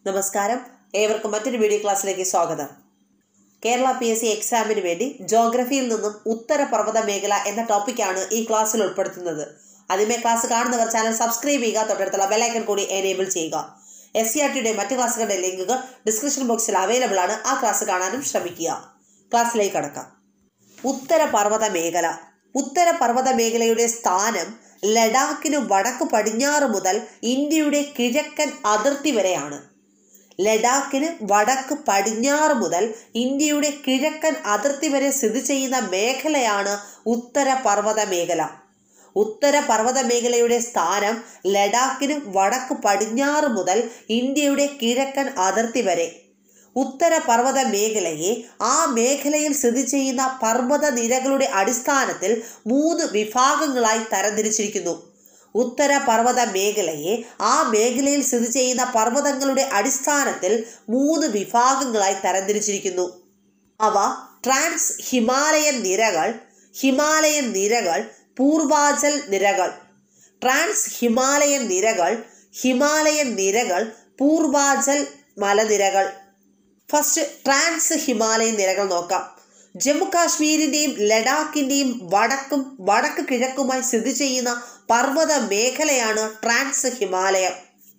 നമസ്കാരം ഏവർക്കും മറ്റൊരു വീഡിയോ ക്ലാസ്സിലേക്ക് സ്വാഗതം കേരള പി എസ് സി എക്സാമിന് വേണ്ടി ജോഗ്രഫിയിൽ നിന്നും ഉത്തരപർവ്വത മേഖല എന്ന ടോപ്പിക്കാണ് ഈ ക്ലാസ്സിൽ ഉൾപ്പെടുത്തുന്നത് ആദ്യമേ ക്ലാസ് കാണുന്നവർ ചാനൽ സബ്സ്ക്രൈബ് ചെയ്യുക തൊട്ടടുത്തുള്ള ബെലൈക്കൺ കൂടി എനേബിൾ ചെയ്യുക എസ് സി ആർ ടിയുടെ മറ്റ് ക്ലാസ്സുകളുടെ ലിങ്കുകൾ ഡിസ്ക്രിപ്ഷൻ ബോക്സിൽ അവൈലബിൾ ആണ് ആ ക്ലാസ് കാണാനും ശ്രമിക്കുക ക്ലാസ്സിലേക്ക് കടക്കാം ഉത്തരപർവ്വത മേഖല ഉത്തരപർവ്വത മേഖലയുടെ സ്ഥാനം ലഡാക്കിന് വടക്ക് പടിഞ്ഞാറ് മുതൽ ഇന്ത്യയുടെ കിഴക്കൻ അതിർത്തി വരെയാണ് ലഡാക്കിന് വടക്ക് പടിഞ്ഞാറ് മുതൽ ഇന്ത്യയുടെ കിഴക്കൻ അതിർത്തി വരെ സ്ഥിതി ചെയ്യുന്ന മേഖലയാണ് ഉത്തരപർവ്വത മേഖല ഉത്തരപർവ്വത മേഖലയുടെ സ്ഥാനം ലഡാക്കിന് വടക്ക് പടിഞ്ഞാറ് മുതൽ ഇന്ത്യയുടെ കിഴക്കൻ അതിർത്തി വരെ ഉത്തരപർവ്വത മേഖലയെ ആ മേഖലയിൽ സ്ഥിതി ചെയ്യുന്ന പർവ്വത നിരകളുടെ അടിസ്ഥാനത്തിൽ മൂന്ന് വിഭാഗങ്ങളായി തരംതിരിച്ചിരിക്കുന്നു ഉത്തരപർവ്വത മേഖലയെ ആ മേഖലയിൽ സ്ഥിതി ചെയ്യുന്ന പർവ്വതങ്ങളുടെ അടിസ്ഥാനത്തിൽ മൂന്ന് വിഭാഗങ്ങളായി തരംതിരിച്ചിരിക്കുന്നു അവ ട്രാൻസ് ഹിമാലയൻ നിരകൾ ഹിമാലയൻ നിരകൾ പൂർവാചൽ നിരകൾ ട്രാൻസ് ഹിമാലയൻ നിരകൾ ഹിമാലയൻ നിരകൾ പൂർവാചൽ മലനിരകൾ ഫസ്റ്റ് ട്രാൻസ് ഹിമാലയൻ നിരകൾ നോക്കാം ജമ്മു കാശ്മീരിൻ്റെയും ലഡാക്കിൻ്റെയും വടക്കും വടക്ക് കിഴക്കുമായി സ്ഥിതി ചെയ്യുന്ന പർവ്വത മേഖലയാണ് ട്രാൻസ് ഹിമാലയം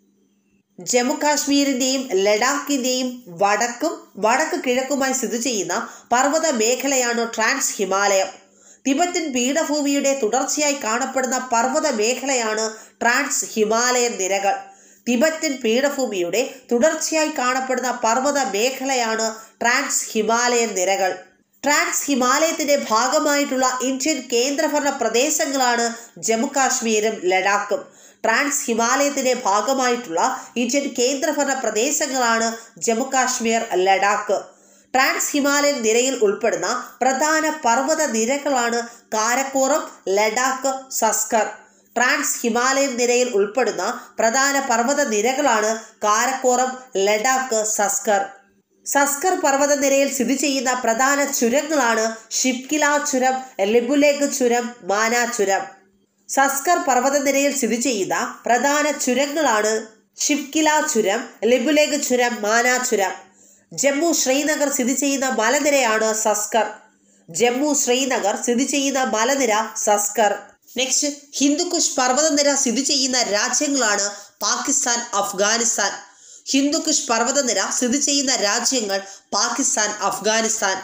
ജമ്മു കാശ്മീരിൻ്റെയും ലഡാക്കിൻ്റെയും വടക്കും വടക്ക് കിഴക്കുമായി സ്ഥിതി ചെയ്യുന്ന പർവ്വത മേഖലയാണ് ട്രാൻസ് ഹിമാലയം തിബറ്റൻ പീഠഭൂമിയുടെ തുടർച്ചയായി കാണപ്പെടുന്ന പർവ്വത മേഖലയാണ് ട്രാൻസ് ഹിമാലയൻ നിരകൾ തിബറ്റൻ പീഠഭൂമിയുടെ തുടർച്ചയായി കാണപ്പെടുന്ന പർവ്വത മേഖലയാണ് ട്രാൻസ് ഹിമാലയൻ നിരകൾ ട്രാൻസ് ഹിമാലയത്തിന്റെ ഭാഗമായിട്ടുള്ള ഇന്ത്യൻ കേന്ദ്രഭരണ പ്രദേശങ്ങളാണ് ജമ്മു കാശ്മീരും ലഡാക്കും ട്രാൻസ് ഹിമാലയത്തിന്റെ ഭാഗമായിട്ടുള്ള ഇന്ത്യൻ കേന്ദ്രഭരണ പ്രദേശങ്ങളാണ് ജമ്മു കാശ്മീർ ലഡാക്ക് ട്രാൻസ് ഹിമാലയൻ നിരയിൽ ഉൾപ്പെടുന്ന പ്രധാന പർവ്വത നിരകളാണ് കാരക്കോറം ലഡാക്ക് സസ്കർ ട്രാൻസ് ഹിമാലയൻ നിരയിൽ ഉൾപ്പെടുന്ന പ്രധാന പർവ്വത നിരകളാണ് കാരക്കോറം ലഡാക്ക് സസ്കർ സസ്കർ പർവ്വത നിരയിൽ സ്ഥിതി ചെയ്യുന്ന പ്രധാന ചുരങ്ങളാണ് ഷിപ്കില ചുരം ലിബുലേഖ് ചുരം മാന ചുരം സസ്കർ പർവ്വത നിരയിൽ സ്ഥിതി ചെയ്യുന്ന പ്രധാന ചുരങ്ങളാണ് ഷിപ്കില ചുരം ലിബുലേഖ് ചുരം മാന ചുരം ജമ്മു ശ്രീനഗർ സ്ഥിതി ചെയ്യുന്ന മലനിരയാണ് സസ്കർ ജമ്മു ശ്രീനഗർ സ്ഥിതി ചെയ്യുന്ന മലനിര സസ്കർ നെക്സ്റ്റ് ഹിന്ദുക്കുഷ് പർവ്വതനിര സ്ഥിതി ചെയ്യുന്ന രാജ്യങ്ങളാണ് പാകിസ്ഥാൻ അഫ്ഗാനിസ്ഥാൻ ഹിന്ദുക്കുഷ് പർവ്വതനിര സ്ഥിതി ചെയ്യുന്ന രാജ്യങ്ങൾ പാകിസ്ഥാൻ അഫ്ഗാനിസ്ഥാൻ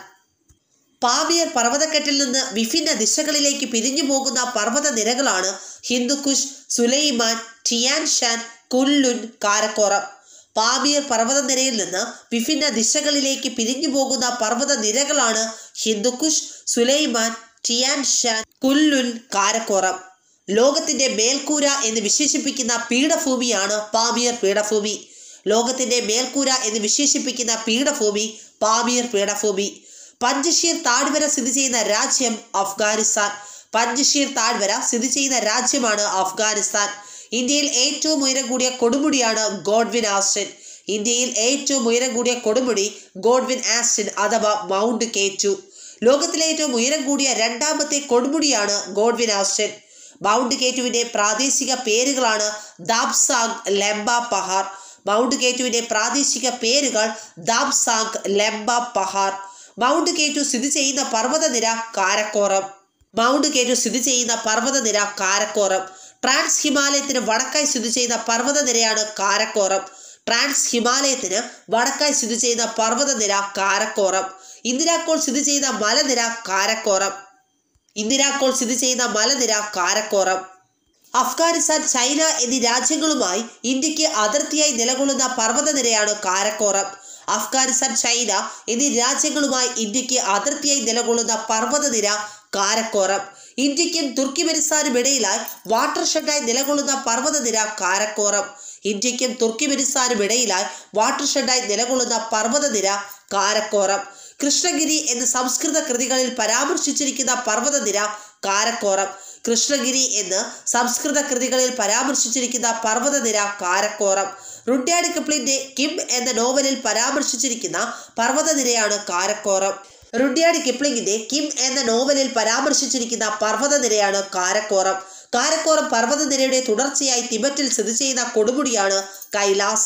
പാവിയർ പർവ്വതക്കെട്ടിൽ നിന്ന് വിഭിന്ന ദിശകളിലേക്ക് പിരിഞ്ഞു പോകുന്ന പർവ്വത നിരകളാണ് ഹിന്ദുക്കുഷ് സുലൈമാൻ ടിയാൻഷാൻ കുല്ലുൻ കാരക്കോറം പാമിയർ പർവ്വതനിരയിൽ നിന്ന് വിഭിന്ന ദിശകളിലേക്ക് പിരിഞ്ഞു പോകുന്ന പർവ്വത നിരകളാണ് ഹിന്ദുക്കുഷ് സുലൈമാൻ ടിയാൻഷാൻ കുല്ലുൻ കാരക്കോറം ലോകത്തിന്റെ മേൽക്കൂര എന്ന് വിശേഷിപ്പിക്കുന്ന പീഠഭൂമിയാണ് പാമിയർ പീഠഭൂമി ലോകത്തിന്റെ മേൽക്കൂര എന്ന് വിശേഷിപ്പിക്കുന്ന പീഠഭൂമി പാമിയർ പീഠഭൂമി പഞ്ചഷീർ താഴ്വര സ്ഥിതി ചെയ്യുന്ന രാജ്യം അഫ്ഗാനിസ്ഥാൻ പഞ്ചഷീർ താഴ്വര സ്ഥിതി ചെയ്യുന്ന രാജ്യമാണ് അഫ്ഗാനിസ്ഥാൻ ഇന്ത്യയിൽ ഏറ്റവും ഉയരം കൂടിയ കൊടുമുടിയാണ് ഗോഡ്വിൻ ആസ്റ്റിൻ ഇന്ത്യയിൽ ഏറ്റവും ഉയരം കൂടിയ കൊടുമുടി ഗോഡ്വിൻ ആസ്റ്റിൻ അഥവാ മൗണ്ട് കേറ്റു ലോകത്തിലെ ഏറ്റവും ഉയരം കൂടിയ രണ്ടാമത്തെ കൊടുമുടിയാണ് ഗോഡ്വിൻ ആസ്റ്റിൻ മൗണ്ട് കേറ്റുവിന്റെ പ്രാദേശിക പേരുകളാണ് ദാബ്സാങ് ലെംബ പഹാർ മൗണ്ട് കേറ്റുവിന്റെ പ്രാദേശിക പേരുകൾ ദാബ്സാങ് ലെംബ പഹാർ മൗണ്ട് കേറ്റു സ്ഥിതി ചെയ്യുന്ന പർവ്വതനിര കാരക്കോറം മൗണ്ട് കേറ്റു സ്ഥിതി ചെയ്യുന്ന പർവ്വതനിര കാരക്കോറം ട്രാൻസ് ഹിമാലയത്തിന് വടക്കായി സ്ഥിതി ചെയ്യുന്ന പർവ്വതനിരയാണ് കാരക്കോറം ട്രാൻസ് ഹിമാലയത്തിന് വടക്കായി സ്ഥിതി ചെയ്യുന്ന പർവ്വതനിര കാരക്കോറം ഇന്ദിരാക്കോൾ സ്ഥിതി ചെയ്യുന്ന മലനിര കാരക്കോറം ഇന്ദിരാക്കോൾ സ്ഥിതി ചെയ്യുന്ന മലനിര കാരക്കോറം അഫ്ഗാനിസ്ഥാൻ ചൈന എന്നീ രാജ്യങ്ങളുമായി ഇന്ത്യക്ക് അതിർത്തിയായി നിലകൊള്ളുന്ന പർവ്വതനിരയാണ് കാരക്കോറം അഫ്ഗാനിസ്ഥാൻ ചൈന എന്നീ രാജ്യങ്ങളുമായി ഇന്ത്യക്ക് അതിർത്തിയായി നിലകൊള്ളുന്ന പർവ്വതനിര കാരക്കോറം ഇന്ത്യക്കും തുർക്കിമെനിസ്ഥാനും ഇടയിലായി വാട്ടർ ഷെഡായി നിലകൊള്ളുന്ന പർവ്വതനിര കാരക്കോറം ഇന്ത്യക്കും തുർക്കിമെനിസ്ഥാനും ഇടയിലായി വാട്ടർ ഷെഡായി നിലകൊള്ളുന്ന പർവ്വതനിര കാരക്കോറം കൃഷ്ണഗിരി എന്ന സംസ്കൃത കൃതികളിൽ പരാമർശിച്ചിരിക്കുന്ന പർവ്വതനിര കാരക്കോറം കൃഷ്ണഗിരി എന്ന് സംസ്കൃത കൃതികളിൽ പരാമർശിച്ചിരിക്കുന്ന പർവ്വതനിര കാരക്കോറം റുഡ്യാർഡ് കിപ്ലിന്റെ കിം എന്ന നോവലിൽ പരാമർശിച്ചിരിക്കുന്ന പർവ്വതനിരയാണ് കാരക്കോറം റുഡ്യാർഡ് കിപ്ലിംഗിന്റെ കിം എന്ന നോവലിൽ പരാമർശിച്ചിരിക്കുന്ന പർവ്വതനിരയാണ് കാരക്കോറം കാരക്കോറം പർവ്വതനിരയുടെ തുടർച്ചയായി തിബറ്റിൽ സ്ഥിതി ചെയ്യുന്ന കൊടുമുടിയാണ് കൈലാസം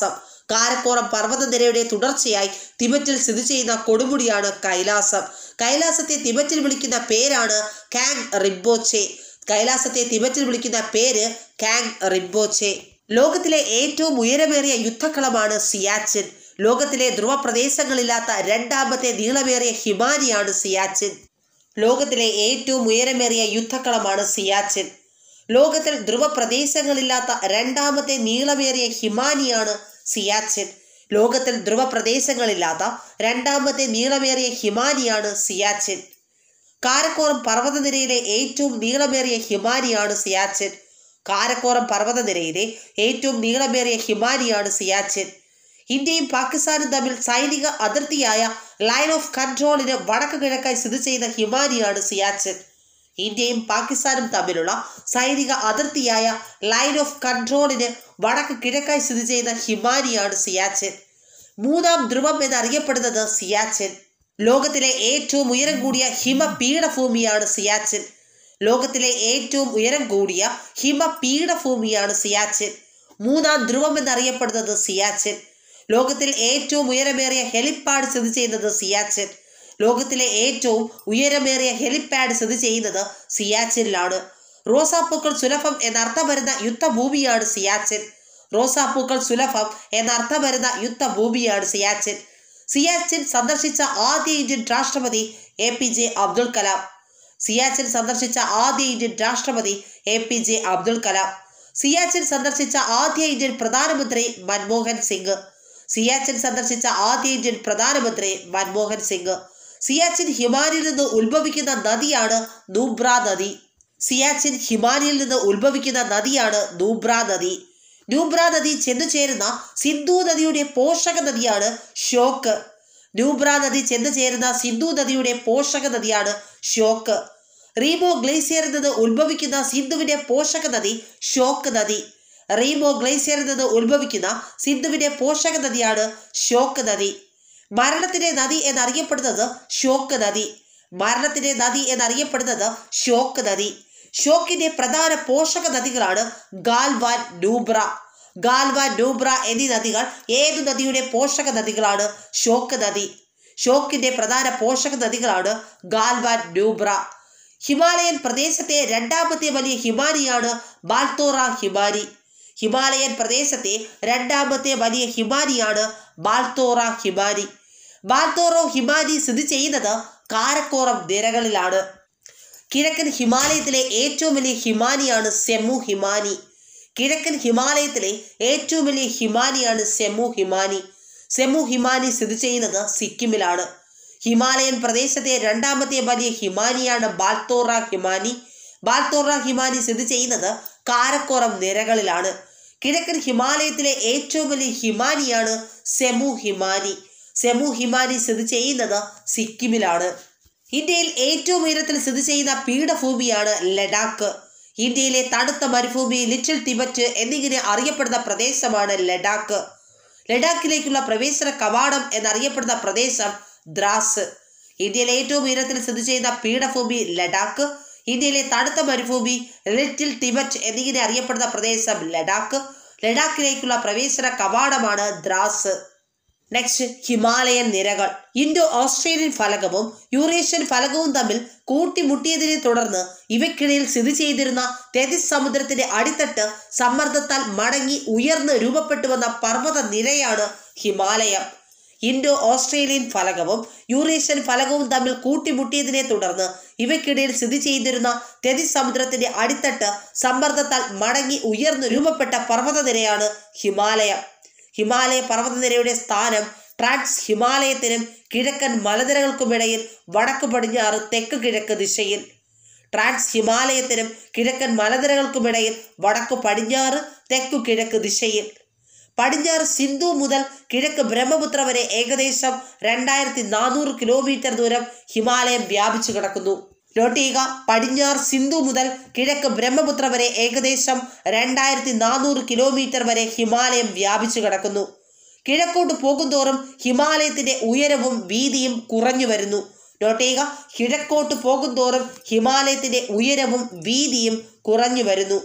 കാരക്കോറം പർവ്വതനിരയുടെ തുടർച്ചയായി തിബറ്റിൽ സ്ഥിതി ചെയ്യുന്ന കൊടുമുടിയാണ് കൈലാസം കൈലാസത്തെ തിബറ്റിൽ വിളിക്കുന്ന പേരാണ് കാങ് റിബോച്ചെ കൈലാസത്തെ തിബറ്റിൽ വിളിക്കുന്ന പേര് കാങ് റിബോച്ചെ ലോകത്തിലെ ഏറ്റവും ഉയരമേറിയ യുദ്ധക്കളമാണ് സിയാച്ചിൻ ലോകത്തിലെ ധ്രുവപ്രദേശങ്ങളില്ലാത്ത രണ്ടാമത്തെ നീളമേറിയ ഹിമാനിയാണ് സിയാച്ചിൻ ലോകത്തിലെ ഏറ്റവും ഉയരമേറിയ യുദ്ധക്കളമാണ് സിയാച്ചിൻ ലോകത്തിൽ ധ്രുവപ്രദേശങ്ങളില്ലാത്ത രണ്ടാമത്തെ നീളമേറിയ ഹിമാനിയാണ് സിയാച്ചിൻ ലോകത്തിൽ ധ്രുവപ്രദേശങ്ങളില്ലാത്ത രണ്ടാമത്തെ നീളമേറിയ ഹിമാനിയാണ് സിയാച്ചിൻ കാരക്കോറം പർവ്വതനിരയിലെ ഏറ്റവും നീളമേറിയ ഹിമാനിയാണ് സിയാച്ചിൻ കാരക്കോറം പർവ്വതനിരയിലെ ഏറ്റവും നീളമേറിയ ഹിമാനിയാണ് സിയാച്ചിൻ ഇന്ത്യയും പാകിസ്ഥാനും തമ്മിൽ സൈനിക അതിർത്തിയായ ലൈൻ ഓഫ് കൺട്രോളിന് വടക്ക് കിഴക്കായി സ്ഥിതി ചെയ്യുന്ന ഹിമാനിയാണ് സിയാച്ചിൻ ഇന്ത്യയും പാകിസ്ഥാനും തമ്മിലുള്ള സൈനിക അതിർത്തിയായ ലൈൻ ഓഫ് കൺട്രോളിന് വടക്ക് കിഴക്കായി സ്ഥിതി ചെയ്യുന്ന ഹിമാനിയാണ് സിയാച്ചിൻ മൂന്നാം ധ്രുവം എന്നറിയപ്പെടുന്നത് സിയാച്ചിൻ ലോകത്തിലെ ഏറ്റവും ഉയരം കൂടിയ ഹിമപീഠഭൂമിയാണ് സിയാച്ചിൻ ലോകത്തിലെ ഏറ്റവും ഉയരം കൂടിയ ഹിമപീഠഭൂമിയാണ് സിയാച്ചിൻ മൂന്നാം ധ്രുവം എന്നറിയപ്പെടുന്നത് സിയാച്ചിൻ ലോകത്തിൽ ഏറ്റവും ഉയരമേറിയ ഹെലിപ്പാഡ് സ്ഥിതി ചെയ്യുന്നത് സിയാച്ചിൻ ലോകത്തിലെ ഏറ്റവും ഉയരമേറിയ ഹെലിപ്പാഡ് സ്ഥിതി ചെയ്യുന്നത് സിയാച്ചിനിലാണ് റോസാപ്പൂക്കൾ സുലഭം എന്നർത്ഥം വരുന്ന യുദ്ധഭൂമിയാണ് സിയാച്ചിൻ റോസാപ്പൂക്കൾ സുലഭം എന്നർത്ഥം വരുന്ന യുദ്ധഭൂമിയാണ് സിയാച്ചിൻ സിയാച്ചിൻ സന്ദർശിച്ച ആദ്യ ഇന്ത്യൻ രാഷ്ട്രപതി A P J Abdul Kalam Siachen സന്ദർശിച്ച ആദ്യ ഇന്ത്യൻ രാഷ്ട്രപതി A P J Abdul Kalam Siachen സന്ദർശിച്ച ആദ്യ ഇന്ത്യൻ പ്രധാനമന്ത്രി മൻമോഹൻ സിംഗ് സിയാച്ചിൻ സന്ദർശിച്ച ആദ്യ ഇന്ത്യൻ പ്രധാനമന്ത്രി മൻമോഹൻ സിംഗ് സിയാച്ചിൻ ഹിമാനിയിൽ നിന്ന് ഉത്ഭവിക്കുന്ന നദിയാണ് നൂബ്ര നദി സിയാച്ചിൻ ഹിമാനിയിൽ നിന്ന് ഉത്ഭവിക്കുന്ന നദിയാണ് നൂബ്ര നദി നൂബ്ര നദി ചെന്നു ചേരുന്ന സിന്ധു നദിയുടെ പോഷക നദിയാണ് ഷോക്ക് നൂബ്ര നദി ചെന്നു ചേരുന്ന സിന്ധു നദിയുടെ പോഷക നദിയാണ് ഷോക്ക് റീമോ ഗ്ലേസിയറിൽ നിന്ന് ഉത്ഭവിക്കുന്ന സിന്ധുവിന്റെ പോഷക നദി ഷോക്ക് നദി റീമോ ഗ്ലേസിയറിൽ നിന്ന് ഉത്ഭവിക്കുന്ന സിന്ധുവിന്റെ പോഷക നദിയാണ് ഷോക്ക് നദി മരണത്തിന്റെ നദി എന്നറിയപ്പെടുന്നത് ഷോക്ക് നദി മരണത്തിന്റെ നദി എന്നറിയപ്പെടുന്നത് ഷോക്ക് നദി ഷോക്കിന്റെ പ്രധാന പോഷക നദികളാണ് ഗാൽവാൻ നൂബ്ര ഗാൽവാൻ നൂബ്ര എന്നീ നദികൾ ഏതു നദിയുടെ പോഷക നദികളാണ് ഷോക്ക് നദി ഷോക്കിന്റെ പ്രധാന പോഷക നദികളാണ് ഗാൽവാൻ നൂബ്ര ഹിമാലയൻ പ്രദേശത്തെ രണ്ടാമത്തെ വലിയ ഹിമാനിയാണ് ബാൽത്തോറ ഹിമാനി ഹിമാലയൻ പ്രദേശത്തെ രണ്ടാമത്തെ വലിയ ഹിമാനിയാണ് ബാൽത്തോറ ഹിമാനി ബാൽത്തോറോ ഹിമാനി സ്ഥിതി ചെയ്യുന്നത് കാരക്കോറം നിരകളിലാണ് കിഴക്കൻ ഹിമാലയത്തിലെ ഏറ്റവും വലിയ ഹിമാനിയാണ് സെമു ഹിമാനി കിഴക്കൻ ഹിമാലയത്തിലെ ഏറ്റവും വലിയ ഹിമാനിയാണ് സെമു ഹിമാനി സെമു ഹിമാനി സ്ഥിതി ചെയ്യുന്നത് സിക്കിമിലാണ് ഹിമാലയൻ പ്രദേശത്തെ രണ്ടാമത്തെ വലിയ ഹിമാനിയാണ് ബാൽത്തോറ ഹിമാനി ബാൽത്തോറ ഹിമാനി സ്ഥിതി ചെയ്യുന്നത് കാരക്കോറം നിരകളിലാണ് കിഴക്കൻ ഹിമാലയത്തിലെ ഏറ്റവും വലിയ ഹിമാനിയാണ് സെമു ഹിമാനി സെമു ഹിമാനി സ്ഥിതി ചെയ്യുന്നത് സിക്കിമിലാണ് ഇന്ത്യയിൽ ഏറ്റവും ഉയരത്തിൽ സ്ഥിതി ചെയ്യുന്ന പീഠഭൂമിയാണ് ലഡാക്ക് ഇന്ത്യയിലെ തണുത്ത മരുഭൂമി ലിറ്റിൽ തിബറ്റ് എന്നിങ്ങനെ അറിയപ്പെടുന്ന പ്രദേശമാണ് ലഡാക്ക് ലഡാക്കിലേക്കുള്ള പ്രവേശന കവാടം എന്നറിയപ്പെടുന്ന പ്രദേശം ദ്രാസ് ഇന്ത്യയിലെ ഏറ്റവും ഉയരത്തിൽ സ്ഥിതി ചെയ്യുന്ന പീഠഭൂമി ലഡാക്ക് ഇന്ത്യയിലെ തണുത്ത മരുഭൂമി ലിറ്റിൽ ടിബറ്റ് എന്നിങ്ങനെ അറിയപ്പെടുന്ന പ്രദേശം ലഡാക്ക് ലഡാക്കിലേക്കുള്ള പ്രവേശന കവാടമാണ് ദ്രാസ് നെക്സ്റ്റ് ഹിമാലയൻ നിരകൾ ഇൻഡോ ഓസ്ട്രേലിയൻ ഫലകവും യൂറേഷ്യൻ ഫലകവും തമ്മിൽ കൂട്ടിമുട്ടിയതിനെ തുടർന്ന് ഇവയ്ക്കിടയിൽ സ്ഥിതി ചെയ്തിരുന്ന തെതിസ് സമുദ്രത്തിന്റെ അടിത്തട്ട് സമ്മർദ്ദത്താൽ മടങ്ങി ഉയർന്ന് രൂപപ്പെട്ടു വന്ന പർവ്വത നിരയാണ് ഹിമാലയം ഇൻഡോ ഓസ്ട്രേലിയൻ ഫലകവും യൂറേഷ്യൻ ഫലകവും തമ്മിൽ കൂട്ടിമുട്ടിയതിനെ തുടർന്ന് ഇവയ്ക്കിടയിൽ സ്ഥിതി ചെയ്തിരുന്ന തെതിസ് സമുദ്രത്തിന്റെ അടിത്തട്ട് സമ്മർദ്ദത്താൽ മടങ്ങി ഉയർന്നു രൂപപ്പെട്ട പർവ്വതനിരയാണ് ഹിമാലയം ഹിമാലയ പർവ്വതനിരയുടെ സ്ഥാനം ട്രാൻസ് ഹിമാലയത്തിനും കിഴക്കൻ മലനിരകൾക്കുമിടയിൽ വടക്ക് പടിഞ്ഞാറ് തെക്ക് കിഴക്ക് ദിശയിൽ ട്രാൻസ് ഹിമാലയത്തിനും കിഴക്കൻ മലനിരകൾക്കുമിടയിൽ വടക്കു പടിഞ്ഞാറ് തെക്കു കിഴക്ക് ദിശയിൽ പടിഞ്ഞാറ് സിന്ധു മുതൽ കിഴക്ക് ബ്രഹ്മപുത്ര വരെ ഏകദേശം രണ്ടായിരത്തി നാനൂറ് കിലോമീറ്റർ ദൂരം ഹിമാലയം വ്യാപിച്ചു കിടക്കുന്നു നോട്ട് ചെയ്യുക പടിഞ്ഞാറ് സിന്ധു മുതൽ കിഴക്ക് ബ്രഹ്മപുത്ര വരെ ഏകദേശം രണ്ടായിരത്തി നാനൂറ് കിലോമീറ്റർ വരെ ഹിമാലയം വ്യാപിച്ചു കിടക്കുന്നു കിഴക്കോട്ട് പോകുന്തോറും ഹിമാലയത്തിന്റെ ഉയരവും വീതിയും കുറഞ്ഞു വരുന്നു നോട്ട് ചെയ്യുക കിഴക്കോട്ട് പോകുന്തോറും ഹിമാലയത്തിന്റെ ഉയരവും വീതിയും കുറഞ്ഞു വരുന്നു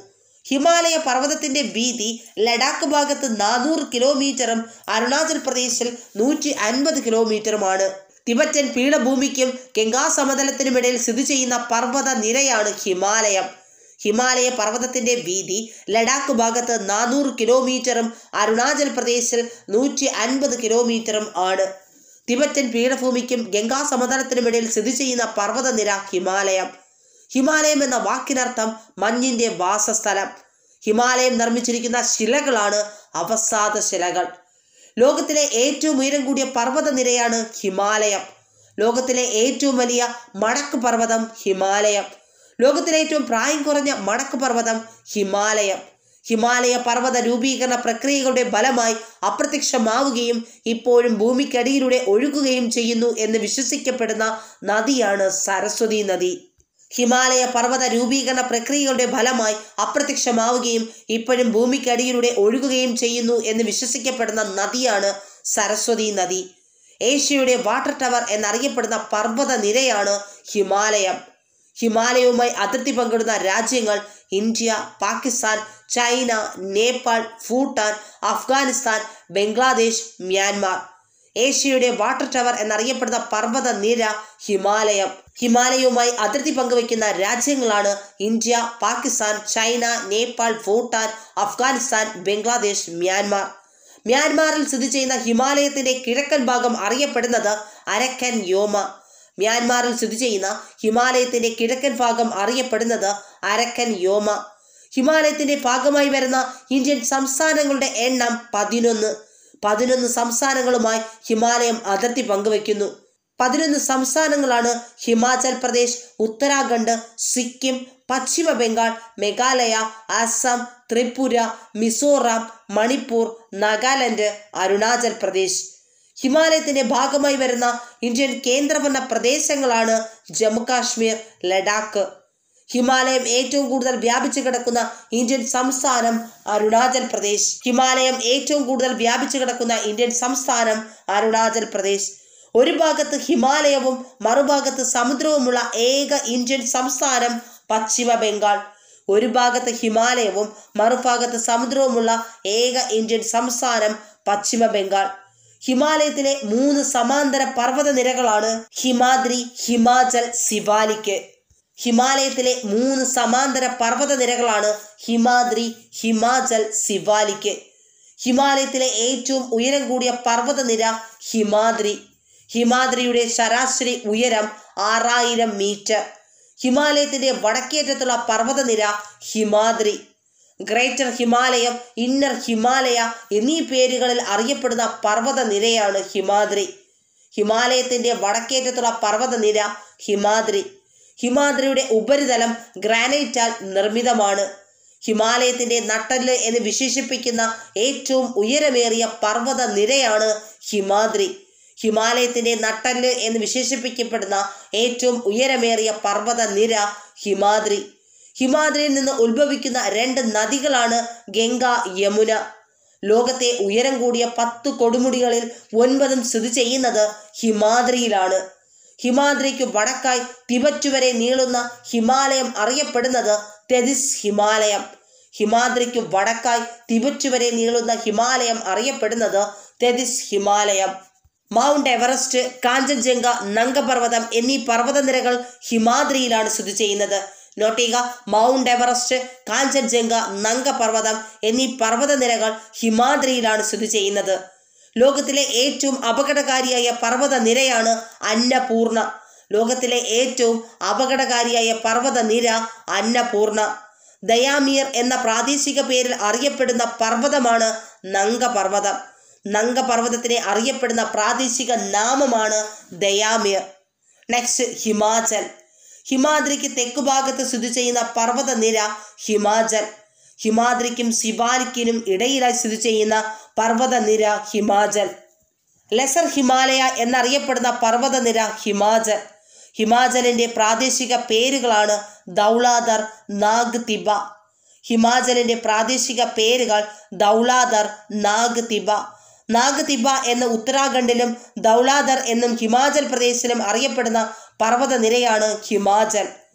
ഹിമാലയ പർവ്വതത്തിന്റെ വീതി ലഡാക്ക് ഭാഗത്ത് നാനൂറ് കിലോമീറ്ററും അരുണാചൽ പ്രദേശിൽ നൂറ്റി അൻപത് കിലോമീറ്ററുമാണ് തിബറ്റൻ പീഠഭൂമിക്കും ഗംഗാ സമതലത്തിനുമിടയിൽ സ്ഥിതി ചെയ്യുന്ന പർവ്വത നിരയാണ് ഹിമാലയം ഹിമാലയ പർവ്വതത്തിന്റെ വീതി ലഡാക്ക് ഭാഗത്ത് നാനൂറ് കിലോമീറ്ററും അരുണാചൽ പ്രദേശിൽ നൂറ്റി അൻപത് കിലോമീറ്ററും ആണ് തിബറ്റൻ പീഠഭൂമിക്കും ഗംഗാ സമതലത്തിനുമിടയിൽ സ്ഥിതി ചെയ്യുന്ന പർവ്വതനിര ഹിമാലയം ഹിമാലയം എന്ന വാക്കിനർത്ഥം മഞ്ഞിന്റെ വാസസ്ഥലം ഹിമാലയം നിർമ്മിച്ചിരിക്കുന്ന ശിലകളാണ് അവസാദ ശിലകൾ ലോകത്തിലെ ഏറ്റവും ഉയരം കൂടിയ പർവ്വതനിരയാണ് ഹിമാലയം ലോകത്തിലെ ഏറ്റവും വലിയ മടക്ക് പർവ്വതം ഹിമാലയം ലോകത്തിലെ ഏറ്റവും പ്രായം കുറഞ്ഞ മടക്ക് പർവ്വതം ഹിമാലയം ഹിമാലയ പർവ്വത രൂപീകരണ പ്രക്രിയകളുടെ ഫലമായി അപ്രത്യക്ഷമാവുകയും ഇപ്പോഴും ഭൂമിക്കടിയിലൂടെ ഒഴുകുകയും ചെയ്യുന്നു എന്ന് വിശ്വസിക്കപ്പെടുന്ന നദിയാണ് സരസ്വതി നദി ഹിമാലയ പർവ്വത രൂപീകരണ പ്രക്രിയകളുടെ ഫലമായി അപ്രത്യക്ഷമാവുകയും ഇപ്പോഴും ഭൂമിക്കടിയിലൂടെ ഒഴുകുകയും ചെയ്യുന്നു എന്ന് വിശ്വസിക്കപ്പെടുന്ന നദിയാണ് സരസ്വതി നദി ഏഷ്യയുടെ വാട്ടർ ടവർ എന്നറിയപ്പെടുന്ന പർവ്വത നിരയാണ് ഹിമാലയം ഹിമാലയവുമായി അതിർത്തി പങ്കിടുന്ന രാജ്യങ്ങൾ India Pakistan China Nepal Bhutan Afghanistan Bangladesh Myanmar ഏഷ്യയുടെ വാട്ടർ ടവർ എന്നറിയപ്പെടുന്ന പർവ്വത നിര ഹിമാലയം ഹിമാലയവുമായി അതിർത്തി പങ്കുവയ്ക്കുന്ന രാജ്യങ്ങളാണ് India Pakistan China Nepal Bhutan Afghanistan Bangladesh Myanmar മ്യാൻമാറിൽ സ്ഥിതി ചെയ്യുന്ന ഹിമാലയത്തിന്റെ കിഴക്കൻ ഭാഗം അറിയപ്പെടുന്നത് അരക്കൻ യോമ മ്യാൻമാറിൽ സ്ഥിതി ചെയ്യുന്ന ഹിമാലയത്തിന്റെ കിഴക്കൻ ഭാഗം അറിയപ്പെടുന്നത് അരക്കൻ യോമ ഹിമാലയത്തിന്റെ ഭാഗമായി വരുന്ന ഇന്ത്യൻ സംസ്ഥാനങ്ങളുടെ എണ്ണം പതിനൊന്ന് പതിനൊന്ന് സംസ്ഥാനങ്ങളുമായി ഹിമാലയം അതിർത്തി പങ്കുവയ്ക്കുന്നു പതിനൊന്ന് സംസ്ഥാനങ്ങളാണ് ഹിമാചൽ പ്രദേശ് ഉത്തരാഖണ്ഡ് സിക്കിം പശ്ചിമ ബംഗാൾ മേഘാലയ അസം ത്രിപുര മിസോറാം മണിപ്പൂർ നാഗാലാൻഡ് അരുണാചൽ പ്രദേശ് ഹിമാലയത്തിന്റെ ഭാഗമായി വരുന്ന ഇന്ത്യൻ കേന്ദ്രഭരണ പ്രദേശങ്ങളാണ് ജമ്മു കാശ്മീർ ലഡാക്ക് ഹിമാലയം ഏറ്റവും കൂടുതൽ വ്യാപിച്ചു കിടക്കുന്ന ഇന്ത്യൻ സംസ്ഥാനം അരുണാചൽ പ്രദേശ് ഹിമാലയം ഏറ്റവും കൂടുതൽ വ്യാപിച്ചു കിടക്കുന്ന ഇന്ത്യൻ സംസ്ഥാനം അരുണാചൽ പ്രദേശ് ഒരു ഭാഗത്ത് ഹിമാലയവും മറുഭാഗത്ത് സമുദ്രവുമുള്ള ഏക ഇന്ത്യൻ സംസ്ഥാനം പശ്ചിമ ബംഗാൾ ഒരു ഭാഗത്ത് ഹിമാലയവും മറുഭാഗത്ത് സമുദ്രവുമുള്ള ഏക ഇന്ത്യൻ സംസ്ഥാനം പശ്ചിമ ബംഗാൾ ഹിമാലയത്തിലെ മൂന്ന് സമാന്തര പർവ്വത നിരകളാണ് ഹിമാദ്രി ഹിമാചൽ സിവാലിക്ക് ഹിമാലയത്തിലെ മൂന്ന് സമാന്തര പർവ്വത നിരകളാണ് ഹിമാദ്രി ഹിമാചൽ സിവാലിക്ക് ഹിമാലയത്തിലെ ഏറ്റവും ഉയരം കൂടിയ പർവ്വത നിര ഹിമാദ്രി ഹിമാദ്രിയുടെ ശരാശരി ഉയരം ആറായിരം മീറ്റർ ഹിമാലയത്തിന്റെ വടക്കേറ്റത്തുള്ള പർവ്വതനിര ഹിമാദ്രി ഗ്രേറ്റർ ഹിമാലയം ഇന്നർ ഹിമാലയ എന്നീ പേരുകളിൽ അറിയപ്പെടുന്ന പർവ്വത നിരയാണ് ഹിമാദ്രി ഹിമാലയത്തിന്റെ വടക്കേറ്റത്തുള്ള പർവ്വത നിര ഹിമാദ്രി ഹിമാദ്രിയുടെ ഉപരിതലം ഗ്രാനൈറ്റാൽ നിർമ്മിതമാണ് ഹിമാലയത്തിന്റെ നട്ടല് എന്ന് വിശേഷിപ്പിക്കുന്ന ഏറ്റവും ഉയരമേറിയ പർവ്വത നിരയാണ് ഹിമാദ്രി ഹിമാലയത്തിന്റെ നട്ടല് എന്ന് വിശേഷിപ്പിക്കപ്പെടുന്ന ഏറ്റവും ഉയരമേറിയ പർവ്വത നിര ഹിമാദ്രി ഹിമാദ്രിയിൽ നിന്ന് ഉത്ഭവിക്കുന്ന രണ്ട് നദികളാണ് ഗംഗ യമുന ലോകത്തെ ഉയരം കൂടിയ പത്ത് കൊടുമുടികളിൽ ഒൻപതും സ്ഥിതി ചെയ്യുന്നത് ഹിമാദ്രിയിലാണ് ഹിമാദ്രിക്ക് വടക്കായി തിബറ്റ് വരെ നീളുന്ന ഹിമാലയം അറിയപ്പെടുന്നത് തെതിസ് ഹിമാലയം ഹിമാദ്രിക്ക് വടക്കായി തിബറ്റ് വരെ നീളുന്ന ഹിമാലയം അറിയപ്പെടുന്നത് തെതിസ് ഹിമാലയം മൗണ്ട് എവറസ്റ്റ് കാഞ്ചൻജംഗ നങ്കപർവ്വതം എന്നീ പർവ്വതനിരകൾ ഹിമാദ്രിയിലാണ് സ്ഥിതി ചെയ്യുന്നത് നോട്ട് ചെയ്യുക മൗണ്ട് എവറസ്റ്റ് കാഞ്ചൻജംഗ നങ്കപർവ്വതം എന്നീ പർവ്വതനിരകൾ ഹിമാദ്രിയിലാണ് സ്ഥിതി ചെയ്യുന്നത് ലോകത്തിലെ ഏറ്റവും അപകടകാരിയായ പർവ്വത നിരയാണ് അന്നപൂർണ ലോകത്തിലെ ഏറ്റവും അപകടകാരിയായ പർവ്വത നിര അന്നപൂർണ ദയാമിയർ എന്ന പ്രാദേശിക പേരിൽ അറിയപ്പെടുന്ന പർവ്വതമാണ് നങ്കപർവ്വതം നങ്കപർവ്വതത്തിനെ അറിയപ്പെടുന്ന പ്രാദേശിക നാമമാണ് ദയാമിയർ നെക്സ്റ്റ് ഹിമാചൽ ഹിമാദ്രിക്ക് തെക്കുഭാഗത്ത് സ്ഥിതി ചെയ്യുന്ന പർവ്വത നിര ഹിമാചൽ ഹിമാദ്രിക്കും സിവാലിക്കിനും ഇടയിലായി സ്ഥിതി ചെയ്യുന്ന പർവ്വത നിര ഹിമാചൽ ലെസർ ഹിമാലയ എന്നറിയപ്പെടുന്ന പർവ്വത നിര ഹിമാചൽ ഹിമാചലിൻ്റെ പ്രാദേശിക പേരുകളാണ് ദൗളാദർ നാഗ് തിബ ഹിമാചലിൻ്റെ പ്രാദേശിക പേരുകൾ ദൗളാദർ നാഗ് തിബ നാഗ് തിബ എന്ന ഉത്തരാഖണ്ഡിലും ദൗളാദർ എന്നും ഹിമാചൽ പ്രദേശിലും അറിയപ്പെടുന്ന പർവ്വത നിരയാണ് ഹിമാചൽ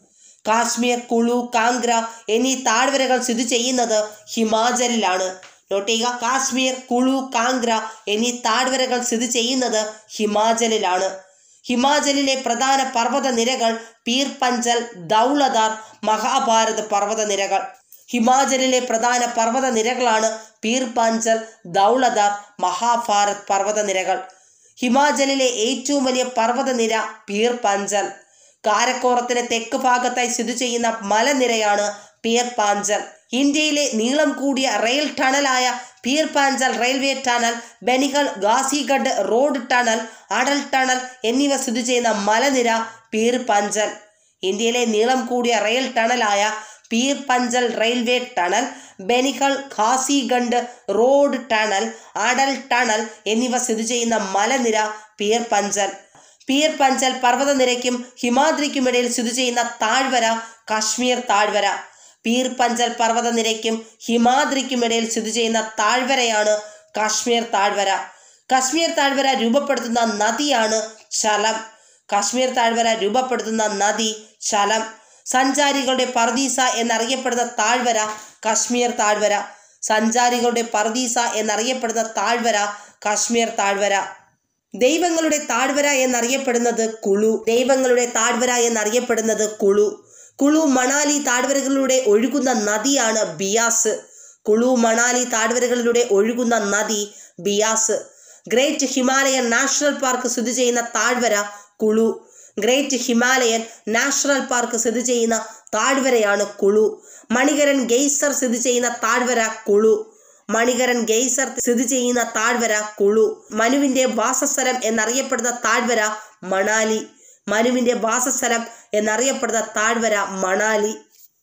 കാശ്മീർ കുളു കാംഗ്ര എന്നീ താഴ്വരകൾ സ്ഥിതി ചെയ്യുന്നത് ഹിമാചലിലാണ് നോട്ട് ചെയ്യുക കാശ്മീർ കുളു കാംഗ്ര എന്നീ താഴ്വരകൾ സ്ഥിതി ചെയ്യുന്നത് ഹിമാചലിലാണ് ഹിമാചലിലെ പ്രധാന പർവ്വത നിരകൾ പീർ പഞ്ചൽ ദൗളദാർ മഹാഭാരത് പർവ്വത നിരകൾ ഹിമാചലിലെ പ്രധാന പർവ്വത നിരകളാണ് പീർ പഞ്ചൽ ദൗളദാർ മഹാഭാരത് പർവ്വത നിരകൾ ഹിമാചലിലെ ഏറ്റവും വലിയ പർവ്വത നിര പീർ പഞ്ചൽ കാരക്കോറത്തിന് തെക്ക് ഭാഗത്തായി സ്ഥിതി ചെയ്യുന്ന മലനിരയാണ് പീർ പാഞ്ചൽ ഇന്ത്യയിലെ നീളം കൂടിയ റെയിൽ ടണലായ Pir Panjal railway tunnel Banihal Qazigund road tunnel Atal tunnel എന്നിവ സ്ഥിതി ചെയ്യുന്ന മലനിര പീർ പഞ്ചൽ ഇന്ത്യയിലെ നീളം കൂടിയ റെയിൽ ടണലായ Pir Panjal railway tunnel Banihal Qazigund road tunnel Atal tunnel എന്നിവ സ്ഥിതി ചെയ്യുന്ന മലനിര പീർ പഞ്ചൽ പീർ പഞ്ചൽ പർവ്വതനിരയ്ക്കും ഹിമാദ്രിക്കുമിടയിൽ സ്ഥിതി ചെയ്യുന്ന താഴ്വര കാശ്മീർ താഴ്വര പീർ പഞ്ചൽ പർവ്വതനിരയ്ക്കും ഹിമാദ്രിക്കുമിടയിൽ സ്ഥിതി ചെയ്യുന്ന താഴ്വരയാണ് കാശ്മീർ താഴ്വര കാശ്മീർ താഴ്വര രൂപപ്പെടുത്തുന്ന നദിയാണ് ചലം കാശ്മീർ താഴ്വര രൂപപ്പെടുത്തുന്ന നദി ചലം സഞ്ചാരികളുടെ പർദീസ എന്നറിയപ്പെടുന്ന താഴ്വര കാശ്മീർ താഴ്വര സഞ്ചാരികളുടെ പർദീസ എന്നറിയപ്പെടുന്ന താഴ്വര കാശ്മീർ താഴ്വര ദൈവങ്ങളുടെ താഴ്വര എന്നറിയപ്പെടുന്നത് കുളു ദൈവങ്ങളുടെ താഴ്വര എന്നറിയപ്പെടുന്നത് കുളു കുളു മണാലി താഴ്വരകളിലൂടെ ഒഴുകുന്ന നദിയാണ് ബിയാസ് കുളു മണാലി താഴ്വരകളിലൂടെ ഒഴുകുന്ന നദി Beas great Himalayan national park സ്ഥിതി ചെയ്യുന്ന താഴ്വര Kullu great Himalayan national park സ്ഥിതി ചെയ്യുന്ന താഴ്വരയാണ് കുളു മണികരൻ ഗെയ്സർ സ്ഥിതി ചെയ്യുന്ന താഴ്വര കുളു മണികരൻ ഗെയ്സർ സ്ഥിതി ചെയ്യുന്ന താഴ്വര കുളു മനുവിന്റെ വാസസ്ഥലം എന്നറിയപ്പെടുന്ന താഴ്വര മണാലി മനുവിന്റെ വാസസ്ഥലം എന്നറിയപ്പെടുന്ന താഴ്വര മണാലി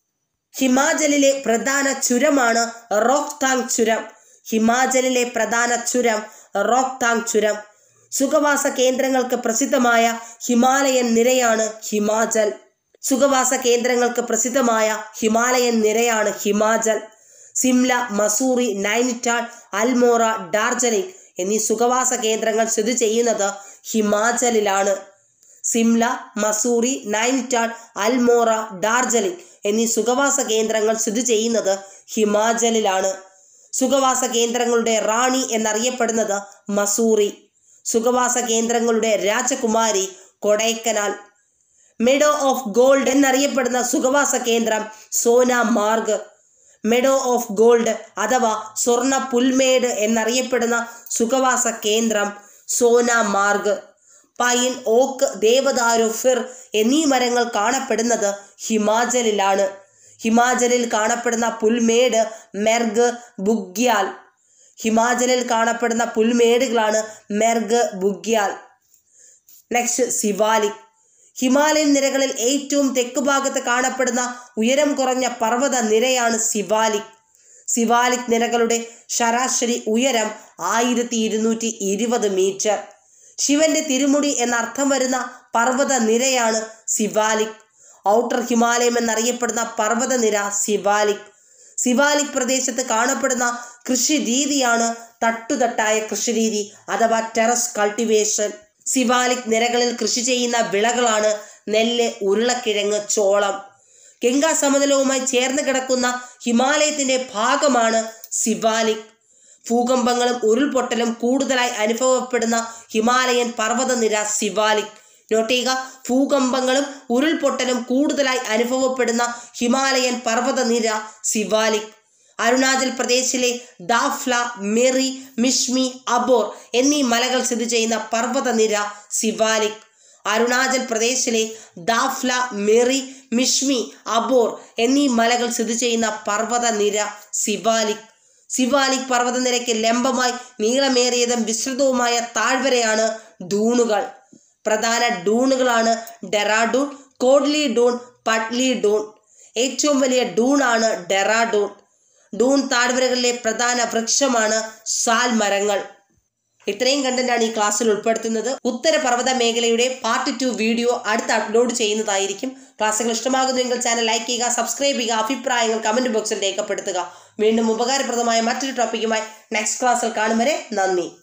ഹിമാചലിലെ പ്രധാന ചുരമാണ് റോക്താങ് ചുരം ഹിമാചലിലെ പ്രധാന ചുരം റോക്താങ് ചുരം സുഖവാസ കേന്ദ്രങ്ങൾക്ക് പ്രസിദ്ധമായ ഹിമാലയൻ നിരയാണ് ഹിമാചൽ സുഖവാസ കേന്ദ്രങ്ങൾക്ക് പ്രസിദ്ധമായ ഹിമാലയൻ നിരയാണ് ഹിമാചൽ സിംല മസൂറി നൈനിറ്റാൾ അൽമോറ ഡാർജലിംഗ് എന്നീ സുഖവാസ കേന്ദ്രങ്ങൾ സ്ഥിതി ചെയ്യുന്നത് ഹിമാചലിലാണ് സിംല മസൂറി നൈനിറ്റാൾ അൽമോറ ഡാർജലിംഗ് എന്നീ സുഖവാസ കേന്ദ്രങ്ങൾ സ്ഥിതി ചെയ്യുന്നത് ഹിമാചലിലാണ് സുഖവാസ കേന്ദ്രങ്ങളുടെ റാണി എന്നറിയപ്പെടുന്നത് മസൂറി സുഖവാസ കേന്ദ്രങ്ങളുടെ രാജകുമാരി കൊടൈക്കനാൽ മെഡോ ഓഫ് ഗോൾഡ് എന്നറിയപ്പെടുന്ന സുഖവാസ കേന്ദ്രം Sona Marg meadow of gold അഥവാ സ്വർണ്ണ പുൽമേട് എന്നറിയപ്പെടുന്ന സുഖവാസ കേന്ദ്രം സോന മാർഗ് പൈൻ ഓക്ക് ദേവദാരു ഫിർ എന്നീ മരങ്ങൾ കാണപ്പെടുന്നത് ഹിമാചലിലാണ് ഹിമാചലിൽ കാണപ്പെടുന്ന പുൽമേട് മെർഗ് ബുഗ്യാൽ ഹിമാചലിൽ കാണപ്പെടുന്ന പുൽമേടുകളാണ് മെർഗ് ബുഗ്യാൽ നെക്സ്റ്റ് സിവാലിക് ഹിമാലയൻ നിരകളിൽ ഏറ്റവും തെക്ക് ഭാഗത്ത് കാണപ്പെടുന്ന ഉയരം കുറഞ്ഞ പർവ്വത നിരയാണ് സിവാലിക് സിവാലിക് നിരകളുടെ ശരാശരി ഉയരം ആയിരത്തി ഇരുന്നൂറ്റി ഇരുപത് മീറ്റർ ശിവന്റെ തിരുമുടി എന്നർത്ഥം വരുന്ന പർവ്വത നിരയാണ് സിവാലിക് ഔട്ടർ ഹിമാലയം എന്നറിയപ്പെടുന്ന പർവ്വത നിര സിവാലിക് സിവാലിക് പ്രദേശത്ത് കാണപ്പെടുന്ന കൃഷി രീതിയാണ് തട്ടുതട്ടായ കൃഷിരീതി അഥവാ ടെറസ് കൾട്ടിവേഷൻ സിവാലിക് നിരകളിൽ കൃഷി ചെയ്യുന്ന വിളകളാണ് നെല്ല് ഉരുളക്കിഴങ്ങ് ചോളം ഗംഗാ സമതലവുമായി ചേർന്ന് കിടക്കുന്ന ഹിമാലയത്തിന്റെ ഭാഗമാണ് സിവാലിക് ഭൂകമ്പങ്ങളും ഉരുൾപൊട്ടലും കൂടുതലായി അനുഭവപ്പെടുന്ന ഹിമാലയൻ പർവ്വതനിര സിവാലിക് നോട്ട് ചെയ്യുക ഭൂകമ്പങ്ങളും ഉരുൾപൊട്ടലും കൂടുതലായി അനുഭവപ്പെടുന്ന ഹിമാലയൻ പർവ്വതനിര സിവാലിക് അരുണാചൽ പ്രദേശിലെ ദാഫ്ല മെറി മിഷ്മി അബോർ എന്നീ മലകൾ സ്ഥിതി ചെയ്യുന്ന പർവ്വതനിര സിവാലിക് അരുണാചൽ പ്രദേശിലെ ദാഫ്ല മെറി മിഷ്മി അബോർ എന്നീ മലകൾ സ്ഥിതി ചെയ്യുന്ന പർവ്വതനിര സിവാലിക് സിവാലിക് പർവ്വതനിരയ്ക്ക് ലംബമായി നീളമേറിയതും വിസ്തൃതവുമായ താഴ്വരയാണ് ഡൂണുകൾ പ്രധാന ഡൂണുകളാണ് ഡെറാഡൂൺ കോഡ്ലി ഡൂൺ പട്ലി ഡൂൺ ഏറ്റവും വലിയ ഡൂണാണ് ഡെറാഡൂൺ ഡൂൺ താഴ്വരകളിലെ പ്രധാന വൃക്ഷമാണ് സാൽ മരങ്ങൾ ഇത്രയും കണ്ടന്റാണ് ഈ ക്ലാസ്സിൽ ഉൾപ്പെടുത്തുന്നത് ഉത്തര പർവ്വത മേഖലയുടെ പാർട്ട് ടു വീഡിയോ അടുത്ത് അപ്ലോഡ് ചെയ്യുന്നതായിരിക്കും ക്ലാസ്സുകൾ ഇഷ്ടമാകുന്നുവെങ്കിൽ ചാനൽ ലൈക്ക് ചെയ്യുക സബ്സ്ക്രൈബ് ചെയ്യുക അഭിപ്രായങ്ങൾ കമന്റ് ബോക്സിൽ രേഖപ്പെടുത്തുക വീണ്ടും ഉപകാരപ്രദമായ മറ്റൊരു ടോപ്പിക്കുമായി നെക്സ്റ്റ് ക്ലാസ്സിൽ കാണും വരെ നന്ദി